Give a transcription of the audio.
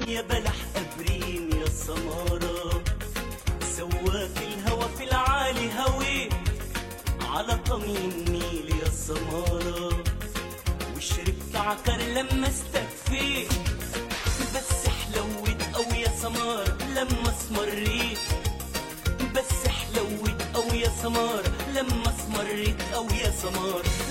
يا بلح أبريم يا السمارة سواك الهوى في العالي هويت على طمين النيل يا السمارة وشربت عكر لما استكفيت بس حلوت أوي يا سمار لما اسمريت بس حلوت أوي يا سمار لما اسمريت أوي يا سمار